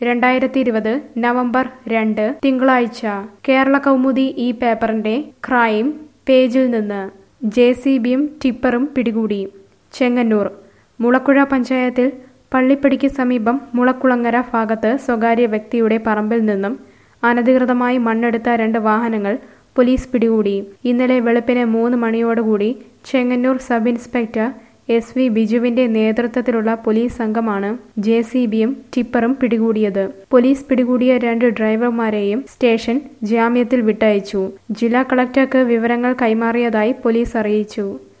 രണ്ടായിരത്തി ഇരുപത് നവംബർ രണ്ട് തിങ്കളാഴ്ച കേരള കൗമുദി ഈ പേപ്പറിന്റെ ക്രൈം പേജിൽ നിന്ന് ജെ സി ബിയും ടിപ്പറും പിടികൂടി ചെങ്ങന്നൂർ മുളക്കുഴ പഞ്ചായത്തിൽ പള്ളിപ്പടിക്ക് സമീപം മുളക്കുളങ്ങര ഭാഗത്ത് സ്വകാര്യ വ്യക്തിയുടെ പറമ്പിൽ നിന്നും അനധികൃതമായി മണ്ണെടുത്ത രണ്ട് വാഹനങ്ങൾ പോലീസ് പിടികൂടി ഇന്നലെ വെളുപ്പിന് മൂന്ന് മണിയോടുകൂടി Chengannur sub inspector S V ബിജുവിന്റെ നേതൃത്വത്തിലുള്ള പോലീസ് സംഘമാണ് ജെ സി ബിയും ടിപ്പറും പിടികൂടിയത് പോലീസ് പിടികൂടിയ രണ്ട് ഡ്രൈവർമാരെയും സ്റ്റേഷൻ ജാമ്യത്തിൽ വിട്ടയച്ചു ജില്ലാ കളക്ടർക്ക് വിവരങ്ങൾ കൈമാറിയതായി പോലീസ് അറിയിച്ചു